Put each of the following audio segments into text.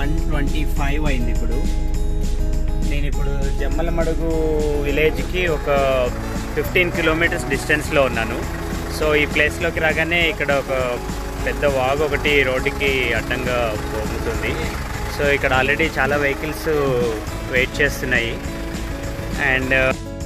One twenty five అయింది ఇప్పుడు నేను ఇప్పుడు జమ్మలమడుగు విలేజ్కి ఒక ఫిఫ్టీన్ కిలోమీటర్స్ డిస్టెన్స్లో ఉన్నాను సో ఈ ప్లేస్లోకి రాగానే ఇక్కడ ఒక పెద్ద వాగ్ ఒకటి రోడ్డుకి అడ్డంగా పోగుతుంది సో ఇక్కడ ఆల్రెడీ చాలా వెహికల్స్ వెయిట్ చేస్తున్నాయి అండ్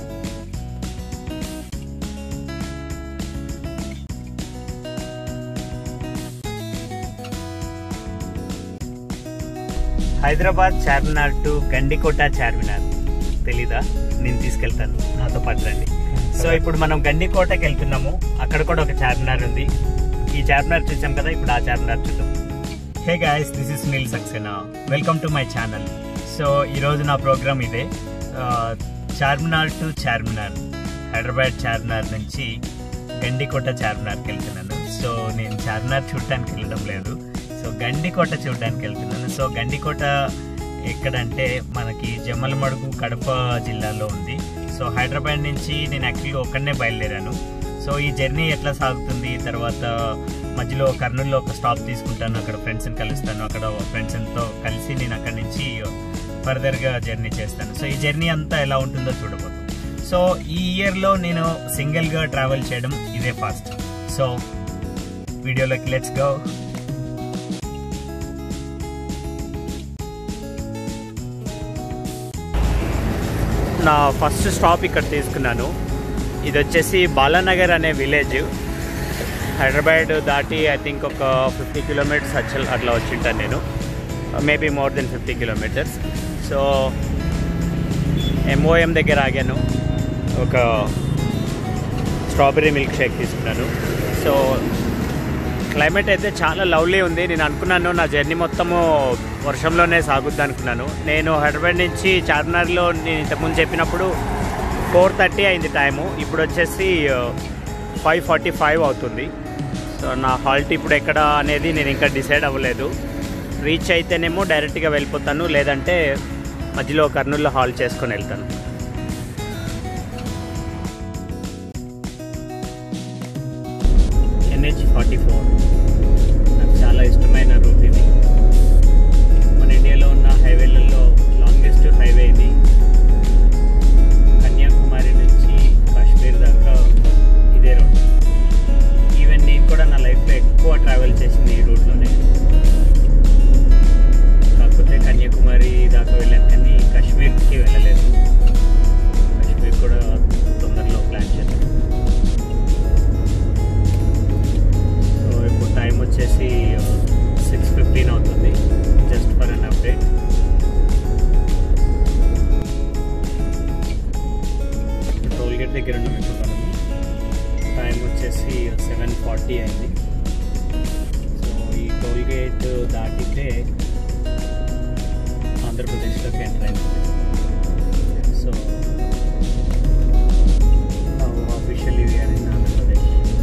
హైదరాబాద్ చార్మినార్ టు గండికోట చార్మినార్ తెలీదా నేను తీసుకెళ్తాను నాతో పాటు రండి సో ఇప్పుడు మనం గండికోటకి వెళ్తున్నాము అక్కడ కూడా ఒక చార్మినార్ ఉంది ఈ చార్మినార్ చూసాం కదా ఇప్పుడు ఆ చార్మినార్ చూద్దాం hey guys this is Neel Saxena welcome to my channel so ఈరోజు నా ప్రోగ్రామ్ ఇదే ఆ, చార్మినార్ టు చార్మినార్ హైదరాబాద్ చార్మినార్ నుంచి గండికోట చార్మినార్కి వెళ్తున్నాను సో నేను చార్మినార్ చూడటానికి వెళ్ళడం లేదు సో గండికోట చూడడానికి వెళ్తున్నాను సో గండికోట ఎక్కడంటే మనకి జమ్మలమడుగు కడప జిల్లాలో ఉంది సో హైదరాబాద్ నుంచి నేను యాక్చువల్గా ఒక్కడనే బయలుదేరాను సో ఈ జర్నీ ఎట్లా సాగుతుంది తర్వాత మధ్యలో కర్నూలులో ఒక స్టాప్ తీసుకుంటాను అక్కడ ఫ్రెండ్స్ని కలుస్తాను అక్కడ ఫ్రెండ్స్తో కలిసి నేను అక్కడి నుంచి ఫర్దర్గా జర్నీ చేస్తాను సో ఈ జర్నీ అంతా ఎలా ఉంటుందో చూడబోతుంది సో ఈ ఇయర్లో నేను సింగిల్గా ట్రావెల్ చేయడం ఇదే ఫాస్ట్ సో వీడియోలోకి లెట్స్ గో నా ఫస్ట్ స్టాప్ ఇక్కడ తీసుకున్నాను ఇది వచ్చేసి బాలానగర్ అనే విలేజ్ హైదరాబాద్ దాటి ఐ థింక్ ఒక ఫిఫ్టీ కిలోమీటర్స్ అచ్చల్ అట్లా వచ్చింటాను నేను maybe more than fifty kilometres so MOM దగ్గర ఆగాను ఒక స్ట్రాబెర్రీ మిల్క్ షేక్ తీసుకున్నాను సో క్లైమేట్ అయితే చాలా లవ్లీ ఉంది నేను అనుకున్నాను నా జర్నీ మొత్తము వర్షంలోనే సాగుద్ది అనుకున్నాను నేను హైదరాబాద్ నుంచి చార్మినార్లో నేను ఇంతకుముందు చెప్పినప్పుడు ఫోర్ థర్టీ అయింది టైము ఇప్పుడు వచ్చేసి ఫైవ్ ఫార్టీ ఫైవ్ అవుతుంది సో నా హాల్ట్ ఇప్పుడు ఎక్కడ అనేది నేను ఇంకా డిసైడ్ అవ్వలేదు రీచ్ అయితేనేమో డైరెక్ట్గా వెళ్ళిపోతాను లేదంటే మధ్యలో కర్నూలులో హాల్ చేసుకొని వెళ్తాను ఎన్హెచ్ ఫార్టీ ఫోర్ నాకు చాలా ఇష్టమైన రూట్ ఇది మన ఇండియాలో ఉన్న హైవేలలో లాంగెస్ట్ హైవే ఇది కన్యాకుమారి నుంచి కాశ్మీర్ దాకా ఇదే రోడ్ ఈవెన్ నేను కూడా నా లైఫ్లో ఎక్కువ ట్రావెల్ చేసింది ఈ రూట్లోనే కాకపోతే కన్యాకుమారి దాకా వెళ్ళాను కానీ కాశ్మీర్కి వెళ్ళలేదు కాశ్మీర్ కూడా తొందరలో ప్లాన్ చేస్తాను సో ఇప్పుడు టైం వచ్చేసి సిక్స్ ఫిఫ్టీన్ అవుతుంది just for an update toll gate దగ్గర ఉన్నాం ఇప్పుడు మనం టైం వచ్చేసి సెవెన్ ఫార్టీ అయింది సో ఈ టోల్ గేట్ దాటితే ఆంధ్రప్రదేశ్లోకి ఎంటర్ అయింది so officially we are in Andhra Pradesh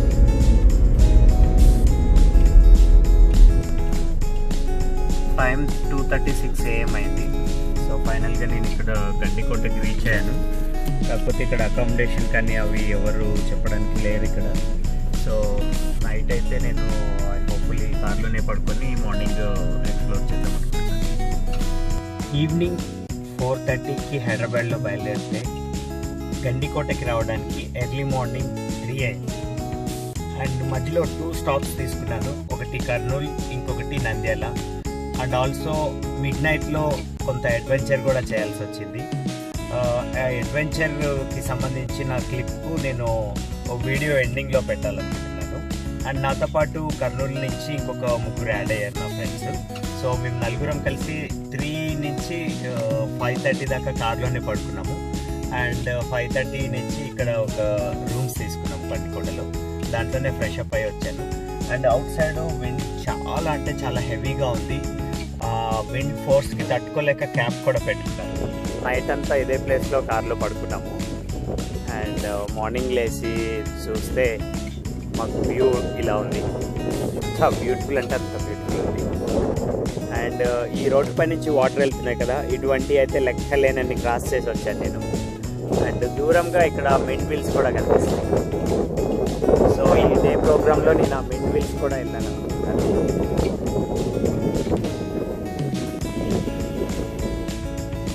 time two thirty six AM అయింది సో ఫైనల్గా నేను ఇక్కడ గడ్డికోటకి రీచ్ అయ్యాను కాకపోతే ఇక్కడ అకామిడేషన్ కానీ అవి ఎవరు చెప్పడానికి లేరు ఇక్కడ సో నైట్ అయితే నేను హోప్ఫుల్లీ కార్లోనే పడుకొని మార్నింగ్ ఎక్స్ప్లోర్ చేద్దాం అనుకుంటున్నాను ఈవినింగ్ ఫోర్ థర్టీకి హైదరాబాద్లో బయలుదేరితే గండికోటకి రావడానికి ఎర్లీ మార్నింగ్ త్రీ అయింది అండ్ మధ్యలో టూ స్టాప్స్ తీసుకున్నాను ఒకటి కర్నూలు ఇంకొకటి నంద్యాల అండ్ ఆల్సో మిడ్ నైట్లో కొంత అడ్వెంచర్ కూడా చేయాల్సి వచ్చింది ఆ అడ్వెంచర్కి సంబంధించిన క్లిప్ నేను ఒక వీడియో ఎండింగ్లో పెట్టాలనుకుంటున్నాను అండ్ నాతో పాటు కర్నూలు నుంచి ఇంకొక ముగ్గురు యాడ్ అయ్యారు నా ఫ్రెండ్స్ సో మేము నలుగురం కలిసి త్రీ నుంచి ఫైవ్ థర్టీ దాకా కార్లోనే పడుకున్నాము అండ్ ఫైవ్ థర్టీ నుంచి ఇక్కడ ఒక రూమ్స్ తీసుకున్నాము పండికోటలో దాంట్లోనే ఫ్రెష్ అప్ అయ్యి వచ్చాను అండ్ అవుట్ సైడ్ విండ్ చాలా అంటే చాలా హెవీగా ఉంది ఆ విండ్ ఫోర్స్కి తట్టుకోలేక క్యాంప్ కూడా పెట్టుకున్నాను నైట్ అంతా ఇదే ప్లేస్లో కార్లో పడుకున్నాము అండ్ మార్నింగ్ లేచి చూస్తే మాకు వ్యూ ఇలా ఉంది ఎంత బ్యూటిఫుల్ అంటే అంత బ్యూటిఫుల్ ఉంది అండ్ ఈ రోడ్డు పై నుంచి వాటర్ వెళ్తున్నాయి కదా ఇటువంటి అయితే లెక్కలేనన్ని క్రాస్ చేసి వచ్చాను నేను అండ్ దూరంగా ఇక్కడ మిడ్ వీల్స్ కూడా కనిపిస్తాయి సో ఇదే ప్రోగ్రాంలో నేను ఆ మిడ్ వీల్స్ కూడా వెళ్ళాను అనుకుంటున్నాను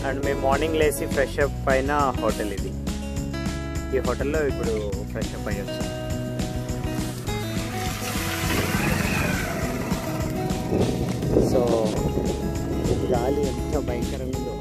అండ్ మేము మార్నింగ్ లేచి ఫ్రెష్ అప్ అయిన హోటల్ ఇది ఈ హోటల్లో ఇప్పుడు ఫ్రెష్ అప్ అయ్యి వచ్చాం సో గాలి ఎంత భయంకరంగా ఉందో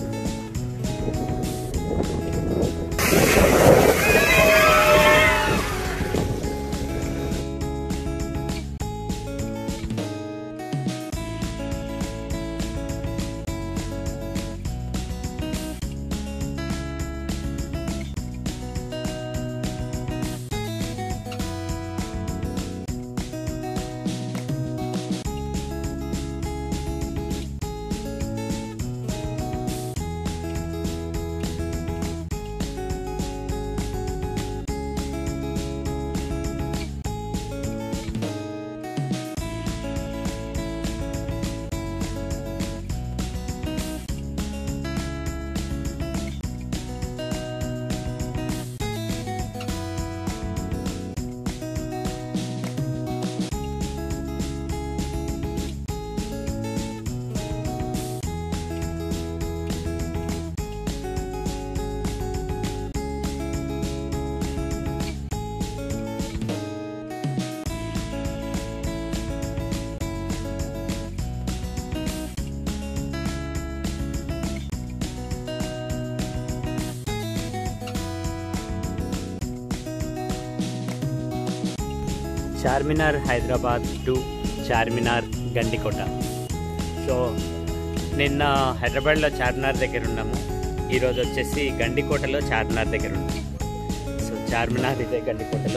చార్మినార్ హైదరాబాద్ టు చార్మినార్ గండికోట సో నిన్న హైదరాబాద్లో చార్మినార్ దగ్గర ఉన్నాము ఈరోజు వచ్చేసి గండికోటలో చార్మినార్ దగ్గర ఉన్నాము సో చార్మినార్ ఇదే గండికోటలో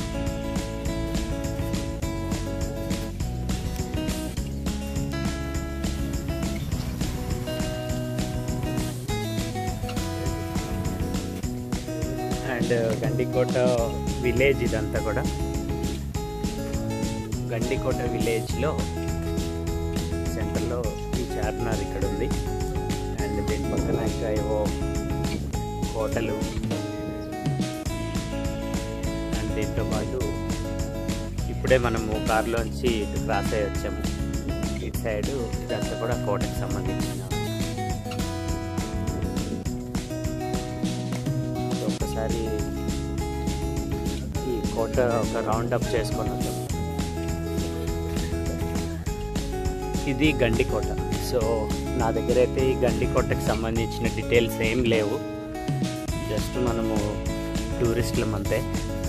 అండ్ గండికోట విలేజ్ ఇదంతా కూడా గండికోట విలేజ్లో సెంటర్లో ఈ చార్మినార్ ఇక్కడ ఉంది అండ్ దీని పక్కన ఇంకా ఏవో హోటలు అండ్ దీంతో పాటు ఇప్పుడే మనము కారులోంచి ఇటు క్రాస్ అయ్యి వచ్చాము ఇటు సైడు ఇదంతా కూడా కోటకి సంబంధించిన సో ఒకసారి ఈ కోట ఒక రౌండ్ అప్ చేసుకొని వద్దాం ఇది గండికోట సో నా దగ్గర అయితే ఈ గండికోటకి సంబంధించిన డీటెయిల్స్ ఏం లేవు జస్ట్ మనము టూరిస్టులం అంతే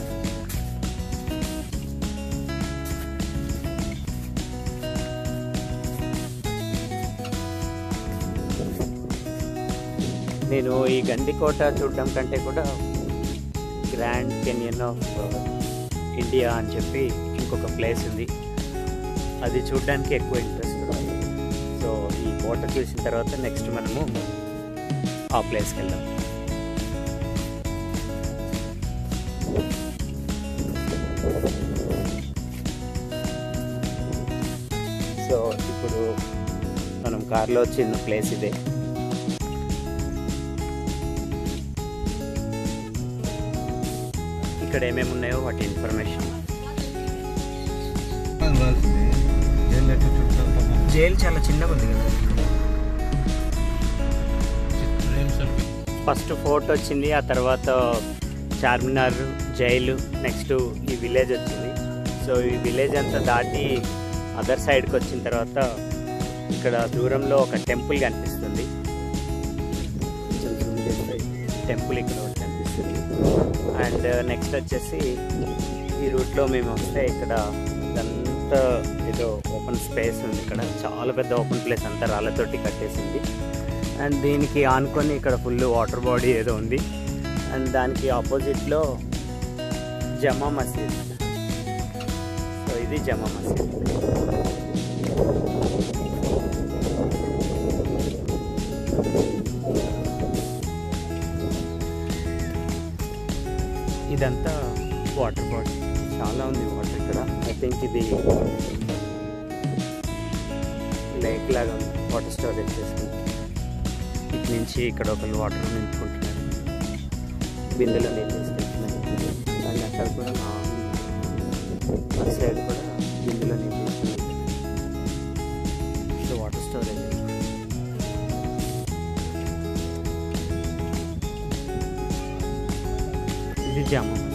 నేను ఈ గండికోట చూడడం కంటే కూడా గ్రాండ్ కెనియన్ ఆఫ్ ఇండియా అని చెప్పి ఇంకొక ప్లేస్ ఉంది అది చూడడానికి ఎక్కువ ఇంట్రెస్ట్ ఉంది సో ఈ కోట చూసిన తర్వాత నెక్స్ట్ మనము ఆ ప్లేస్కి వెళ్దాం సో ఇప్పుడు మనం కార్లో వచ్చిన ప్లేస్ ఇదే ఇక్కడ ఏమేమి ఉన్నాయో వాటి ఇన్ఫర్మేషన్ రాసింది జైలు ఎట్లా చుట్టాలు పాపం జైలు చాలా చిన్నగా ఉంది కదా చిత్రం సర్వే ఫస్ట్ ఫోర్ట్ వచ్చింది ఆ తర్వాత చార్మినార్ జైలు నెక్స్ట్ ఈ విలేజ్ వచ్చింది సో ఈ విలేజ్ అంతా దాటి అదర్ సైడ్కి వచ్చిన తర్వాత ఇక్కడ దూరంలో ఒక టెంపుల్ కనిపిస్తుంది కొంచెం zoom చేస్తే టెంపుల్ ఇక్కడ ఒకటి కనిపిస్తుంది అండ్ నెక్స్ట్ వచ్చేసి ఈ రూట్లో మేము వస్తే ఇక్కడ ఇదంతా ఏదో ఓపెన్ స్పేస్ ఉంది ఇక్కడ చాలా పెద్ద ఓపెన్ ప్లేస్ అంతా రాళ్ళతోటి కట్టేసింది అండ్ దీనికి ఆనుకొని ఇక్కడ ఫుల్ వాటర్ బాడీ ఏదో ఉంది అండ్ దానికి ఆపోజిట్లో జమా మసీద్ సో ఇది జమా మసీద్ ఇదంతా వాటర్ బాడీ చాలా ఉంది వాటర్ ఇక్కడ ఐ థింక్ ఇది లేక్ లాగా ఉంది వాటర్ స్టోరేజ్ చేసుకుంది ఇటు నుంచి ఇక్కడ ఒకరు వాటర్ నింపుకుంటున్నారు బిందెలో నీళ్ళు తీసుకెళ్తున్నారు అండ్ అక్కడ కూడా మా అటు సైడ్ కూడా బిందెలో నీళ్ళు తీసుకుంటున్నారు సో వాటర్ స్టోరేజ్ జామా మసీద్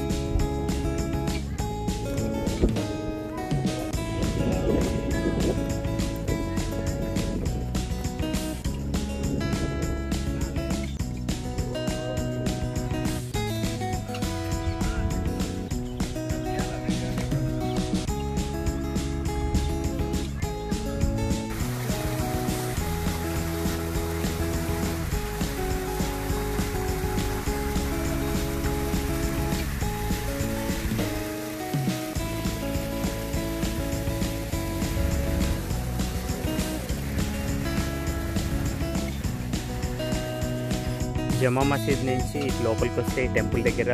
జమా మసీద్ నుంచి ఇటు లోపలికి వస్తే ఈ టెంపుల్ దగ్గర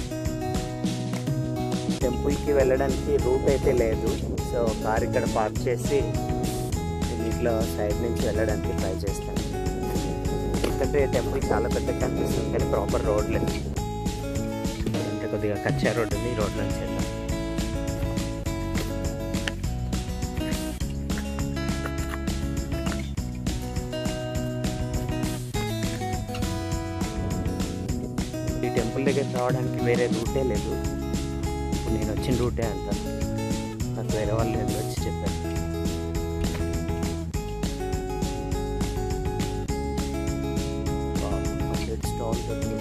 టెంపుల్కి వెళ్ళడానికి రూట్ అయితే లేదు సో కార్ ఇక్కడ పార్క్ చేసి ఇట్లా సైడ్ నుంచి వెళ్ళడానికి ట్రై చేస్తాను ఎందుకంటే టెంపుల్ చాలా పెద్దగా కనిపిస్తుంది కానీ ప్రాపర్ రోడ్ లేదు అంటే కొద్దిగా కచ్చా రోడ్ ఉంది ఈ రోడ్ నుంచి వెళ్దాం ఈ టెంపుల్ దగ్గర రావడానికి వేరే రూటే లేదు ఇప్పుడు నేను వచ్చిన రూటే అంత నాకు వేరే వాళ్ళు ఏదో వచ్చి చెప్పారు స్టాల్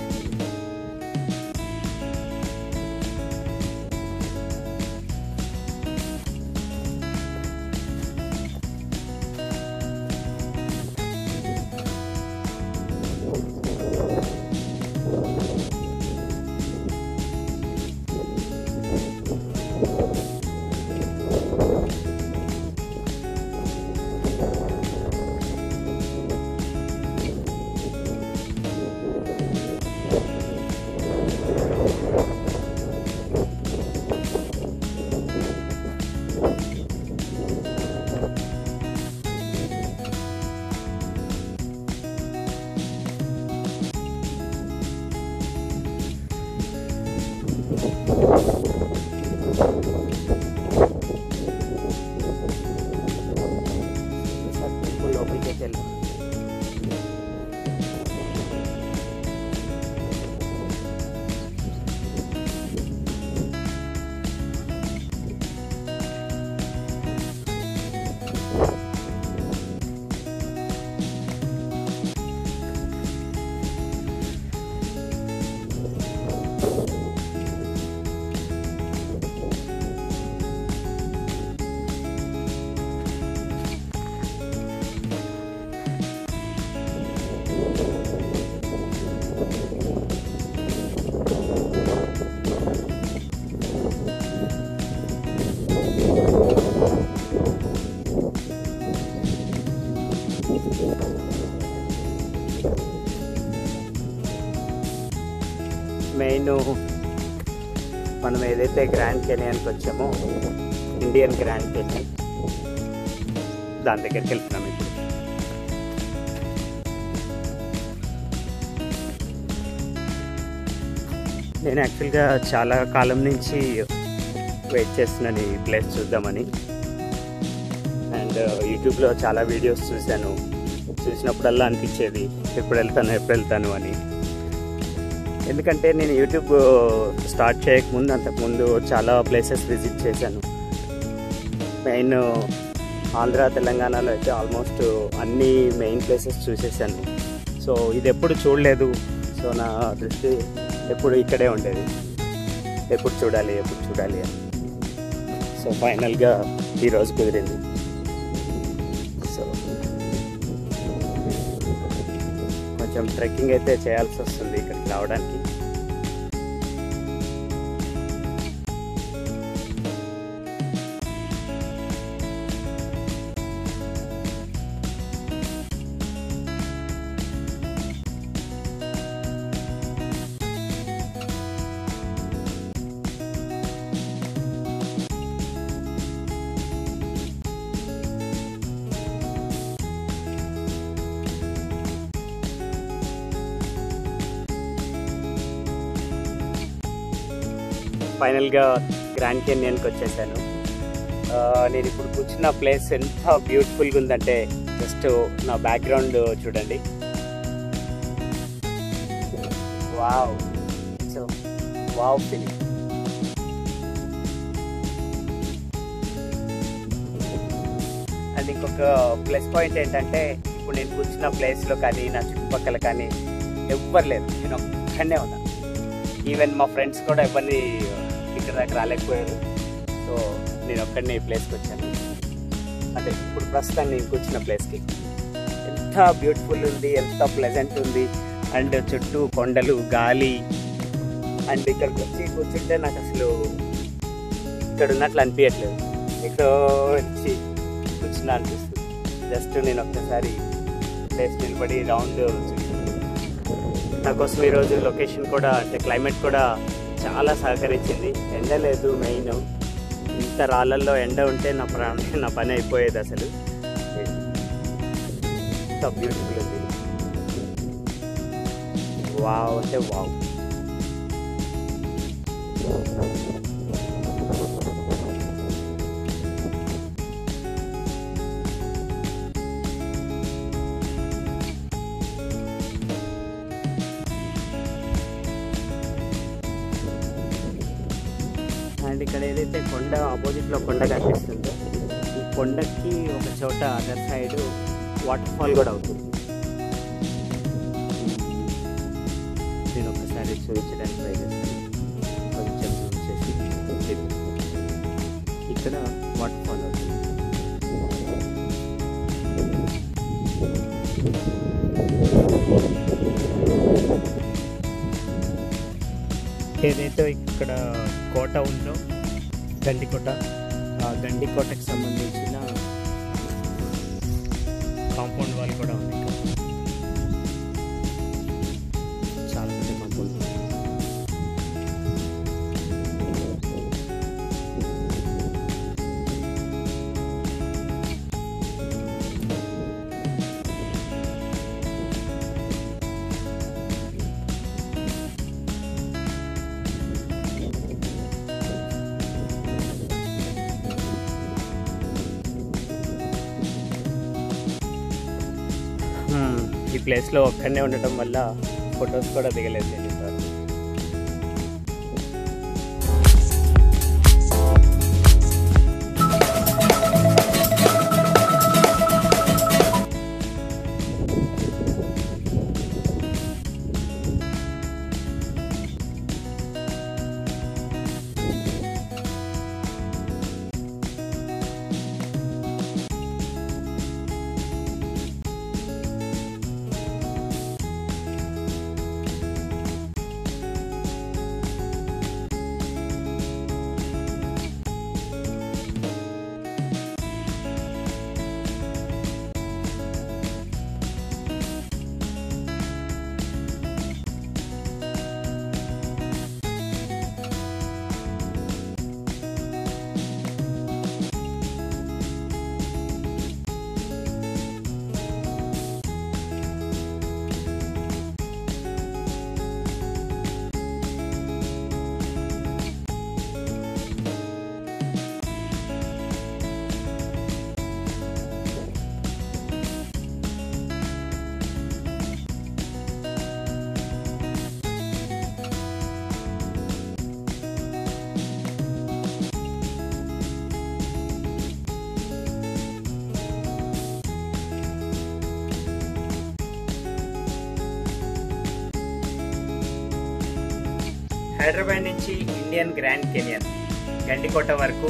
టెంపుల్ లోపలికి వెళ్ళాం మెయిన్ మనం ఏదైతే గ్రాండ్ కెనియన్కి వచ్చామో ఇండియన్ గ్రాండ్ కెనియన్ దాని దగ్గరికి వెళ్తున్నాం ఇప్పుడు నేను యాక్చువల్గా చాలా కాలం నుంచి వెయిట్ చేస్తున్నాను ఈ ప్లేస్ చూద్దామని అండ్ యూట్యూబ్లో చాలా వీడియోస్ చూశాను చూసినప్పుడల్లా అనిపించేది ఎప్పుడు వెళ్తాను ఎప్పుడు వెళ్తాను అని ఎందుకంటే నేను యూట్యూబ్ స్టార్ట్ చేయకముందు అంతకుముందు చాలా ప్లేసెస్ విజిట్ చేశాను మెయిన్ ఆంధ్ర తెలంగాణలో అయితే ఆల్మోస్ట్ అన్ని మెయిన్ ప్లేసెస్ చూసేసాను సో ఇది ఎప్పుడు చూడలేదు సో నా దృష్టి ఎప్పుడు ఇక్కడే ఉండేది ఎప్పుడు చూడాలి ఎప్పుడు చూడాలి అని సో ఫైనల్గా ఈరోజు కుదిరింది సో కొంచెం ట్రెక్కింగ్ అయితే చేయాల్సి వస్తుంది ఇక్కడికి రావడానికి ఫైనల్గా గ్రాండ్ కెన్యన్కి వచ్చేసాను ఆ, నేను ఇప్పుడు కూర్చున్న ప్లేస్ ఎంత బ్యూటిఫుల్గా ఉందంటే జస్ట్ నా బ్యాక్గ్రౌండ్ చూడండి wow so wow feeling and ఇంకొక ప్లస్ పాయింట్ ఏంటంటే ఇప్పుడు నేను కూర్చున్న ప్లేస్లో కానీ నా చుట్టుపక్కల కానీ ఎవ్వరు లేరు నేను ఒక్కడనే ఉన్నా ఈవెన్ మా ఫ్రెండ్స్ కూడా ఎవరిని ఇక్కడ దాకా రాలేకపోయారు సో నేను ఒక్కడనే ఈ ప్లేస్కి వచ్చాను అంటే ఇప్పుడు ప్రస్తుతం నేను కూర్చున్న ప్లేస్కి ఎంత బ్యూటిఫుల్ ఉంది ఎంత ప్లెజెంట్ ఉంది అండ్ చుట్టూ కొండలు గాలి అండ్ ఇక్కడికి వచ్చి కూర్చుంటే నాకు అసలు ఇక్కడ ఉన్నట్లు అనిపించట్లేదు ఎక్కడో వచ్చి కూర్చున్నా అనిపిస్తుంది జస్ట్ నేను ఒక్కసారి ప్లేస్ నిలబడి రౌండ్ నా కోసం ఈరోజు లొకేషన్ కూడా అంటే క్లైమేట్ కూడా చాలా సహకరించింది ఎండ లేదు మెయిన్ ఇంత రాళ్ళల్లో ఎండ ఉంటే నా ప్రాణం నా పని అయిపోయేది అసలు ఎంత బ్యూటిఫుల్ ఉంది వావ్ అంటే వావ్ అండ్ ఇక్కడ ఏదైతే కొండ ఆపోజిట్లో కొండ కనిపిస్తుందో ఈ కొండకి ఒక చోట అదర్ సైడ్ వాటర్ ఫాల్ కూడా అవుతుంది నేను ఒకసారి చూపించడానికి ట్రై చేస్తాను కొంచెం జూమ్ చేసి ఇది. ఇక్కడ వాటర్ ఫాల్ అవుతుంది ఏదైతే ఇక్కడ కోట ఉందో గండికోట ఆ గండికోటకి సంబంధించిన కాంపౌండ్ వాల్ కూడా ఉంది ఇక్కడ చాలా పెద్ద కాంపౌండ్ హ్మ్, ఈ ప్లేస్లో ఒక్కడనే ఉండటం వల్ల ఫొటోస్ కూడా దిగలేదు నేను ఇంతవరకు. హైదరాబాద్ నుంచి ఇండియన్ గ్రాండ్ కెనియన్ గండికోట వరకు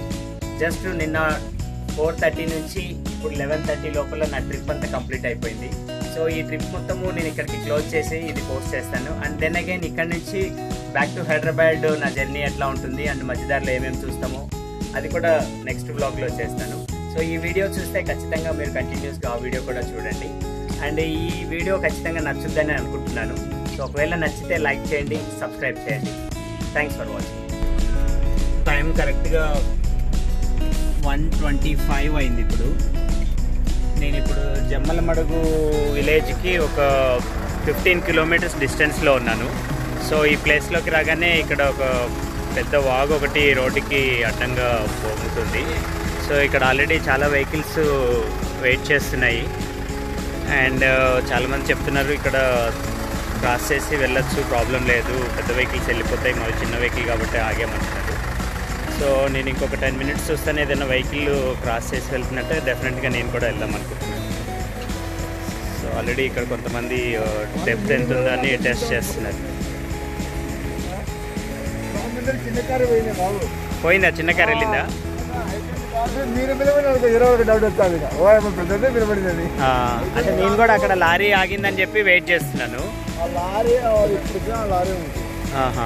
జస్ట్ నిన్న ఫోర్ థర్టీ నుంచి ఇప్పుడు లెవెన్ థర్టీ లోపల నా ట్రిప్ అంతా కంప్లీట్ అయిపోయింది సో ఈ ట్రిప్ మొత్తము నేను ఇక్కడికి క్లోజ్ చేసి ఇది పోస్ట్ చేస్తాను అండ్ దెన్ అగైన్ ఇక్కడ నుంచి బ్యాక్ టు హైదరాబాద్ నా జర్నీ ఎట్లా ఉంటుంది అండ్ మధ్యదారిలో ఏమేమి చూస్తామో అది కూడా నెక్స్ట్ బ్లాగ్లో చేస్తాను సో ఈ వీడియో చూస్తే ఖచ్చితంగా మీరు కంటిన్యూస్గా ఆ వీడియో కూడా చూడండి అండ్ ఈ వీడియో ఖచ్చితంగా నచ్చుద్దని అనుకుంటున్నాను సో ఒకవేళ నచ్చితే లైక్ చేయండి సబ్స్క్రైబ్ చేయండి థ్యాంక్స్ ఫర్ వాచింగ్ టైం కరెక్ట్గా వన్ ట్వంటీ ఫైవ్ అయింది ఇప్పుడు నేను ఇప్పుడు జమ్మలమడుగు విలేజ్కి ఒక ఫిఫ్టీన్ కిలోమీటర్స్ డిస్టెన్స్లో ఉన్నాను సో ఈ ప్లేస్లోకి రాగానే ఇక్కడ ఒక పెద్ద వాగు ఒకటి రోడ్డుకి అడ్డంగా పోగుతుంది సో ఇక్కడ ఆల్రెడీ చాలా వెహికల్స్ వెయిట్ చేస్తున్నాయి అండ్ చాలామంది చెప్తున్నారు ఇక్కడ క్రాస్ చేసి వెళ్ళొచ్చు ప్రాబ్లం లేదు పెద్ద వెహికల్స్ వెళ్ళిపోతాయి మరి చిన్న వెహికల్ కాబట్టి ఆగామంటున్నారు సో నేను ఇంకొక టెన్ మినిట్స్ చూస్తాను ఏదైనా వెహికల్ క్రాస్ చేసి వెళ్తున్నట్టే డెఫినెట్గా నేను కూడా వెళ్దాం అనుకుంటున్నాను సో ఆల్రెడీ ఇక్కడ కొంతమంది డెప్త్ ఎంత ఉందో అని టెస్ట్ చేస్తున్నారు చిన్న కారు పోయినా బాబు పోయిందా చిన్న కార్ వెళ్ళిందా మీరు నిలబడిన ఇరవై ఒక డౌట్ వస్తుంది ఇక. ఓ ఏమో పెద్దదే నిలబడిందని ఆ, అంటే నేను కూడా అక్కడ లారీ ఆగిందని చెప్పి వెయిట్ చేస్తున్నాను ఆ లారీ ఆ ఇప్పుడు ఆ లారీ ఉంది ఆహా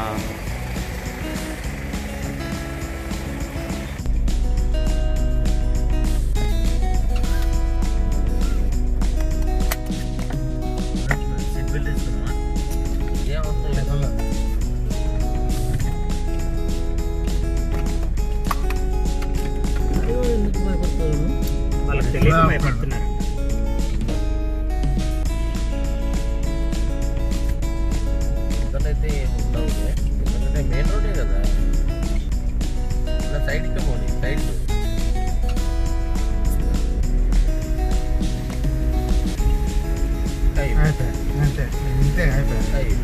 వాళ్ళకి తెలియక భయపడుతున్నారు ఇక్కడైతే ఏమి ఉండవు ఎందుకంటే మెయిన్ రోడే కదా ఇలా సైడ్కి పోనీ సైడ్ అంతే అంతే ఇంతే అయిపోయింది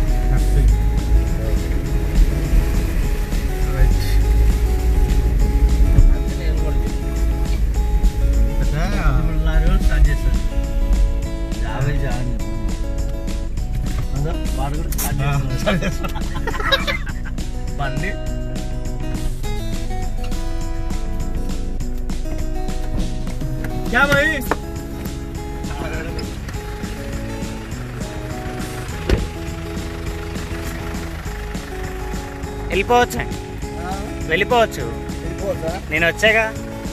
లారీ స్టార్ట్ చేస్తారు యాభై జాన్ వాడు కూడా స్టార్ట్ చేస్తారు బండి क्या भाई వెళ్ళిపోవచ్చు వెళ్ళిపోవచ్చు నేను వచ్చాగా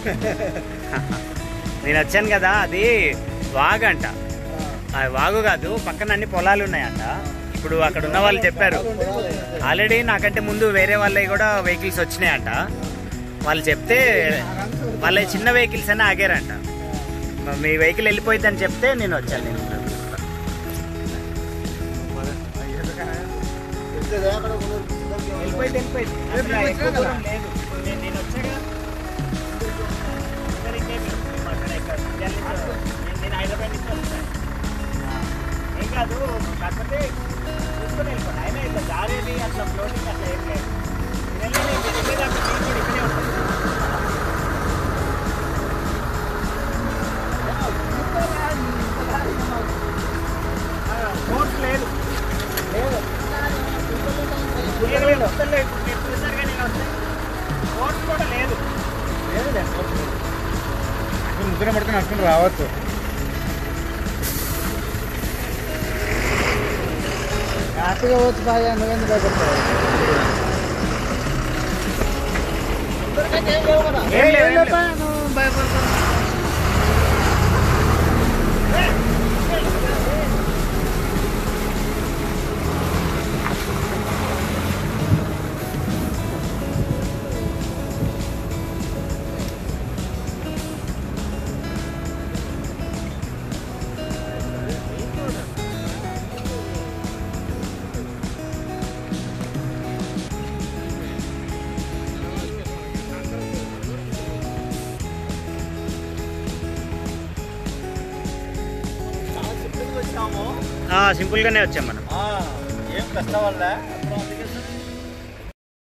నేను వచ్చాను కదా అది వాగు అంట ఆ వాగు కాదు పక్కన అన్ని పొలాలు ఉన్నాయంట ఇప్పుడు అక్కడ ఉన్న వాళ్ళు చెప్పారు ఆల్రెడీ నాకంటే ముందు వేరే వాళ్ళవి కూడా వెహికల్స్ వచ్చినాయంట వాళ్ళు చెప్తే వాళ్ళ చిన్న వెహికల్స్ అని ఆగారంట మ- మీ వెహికల్ వెళ్ళిపోయిందని చెప్తే నేను వచ్చాను నేను వెళ్ళిపోయింది వెళ్ళిపోయింది అసలు ఆ ఎక్కువ దూరం లేదు నేను నేను వచ్చాగా అందరు ఇంకేమి? మేము అక్కడ ఇక్కడ నంద్యాల నుంచి నేను- నేను హైదరాబాద్ నుంచి వచ్చాను ఆ, ఏం కాదు కాకపోతే చూసుకొని వెళ్ళిపోండి అయినా ఇట్లా జారేది అట్లా ఫ్లోటింగ్ అట్లా ఏం లేదు నేను వెళ్ళి నేను వెళ్ళేదాకా నేను కూడా ఇక్కడే ఉంటాను ఫోర్స్ లేదు లేదు లేదు, లేదు, వస్తలేదు. మీరు చూసారు కానీ నేను వస్తాను. ఫోర్స్ కూడా లేదు లేదు లేదు ఫోర్స్ లేదు ముగ్గురం పడుకుని నడుచుకుని రావచ్చు హ్యాపీగా వచ్చి బాగా నువ్వెందుకు భయపడతావు ఏం లేదు, ఏం లేదు. నువ్వు భయపడతావు సింపుల్ గానే వచ్చాం మనం ఏం కష్టం వల్ల